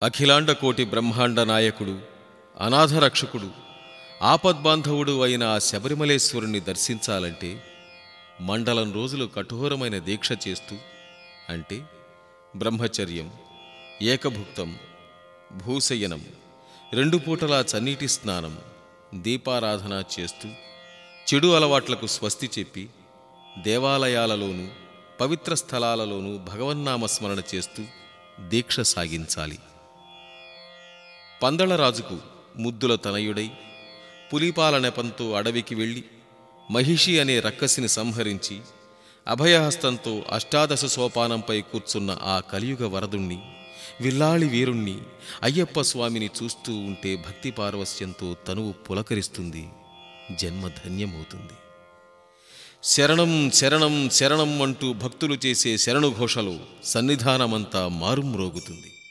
అఖిలాండ కోటి బ్రహ్మాండ నాయకుడు అనాథరక్షకుడు ఆపద్బాంధవుడు అయిన ఆ శబరిమలేశ్వరుణ్ణి దర్శించాలంటే మండలం రోజులు కఠోరమైన దీక్ష చేస్తూ అంటే బ్రహ్మచర్యం ఏకభుక్తం భూశయనం రెండు పూటలా చన్నీటి స్నానం దీపారాధన చేస్తూ చెడు అలవాట్లకు స్వస్తి చెప్పి దేవాలయాలలోనూ పవిత్ర స్థలాలలోనూ భగవన్నామస్మరణ చేస్తూ దీక్ష సాగించాలి పందళరాజుకు ముద్దుల తనయుడై పులిపాల నెపంతో అడవికి వెళ్ళి మహిషి అనే రక్కసిని సంహరించి అభయహస్తంతో అష్టాదశ సోపానంపై కూర్చున్న ఆ కలియుగ వరదుణ్ణి విల్లాళి వీరుణ్ణి అయ్యప్ప స్వామిని చూస్తూ ఉంటే భక్తి పారవస్యంతో తనువు పులకరిస్తుంది జన్మ ధన్యమవుతుంది శరణం శరణం శరణం అంటూ భక్తులు చేసే శరణుఘోషలో సన్నిధానమంతా మారుమ్రోగుతుంది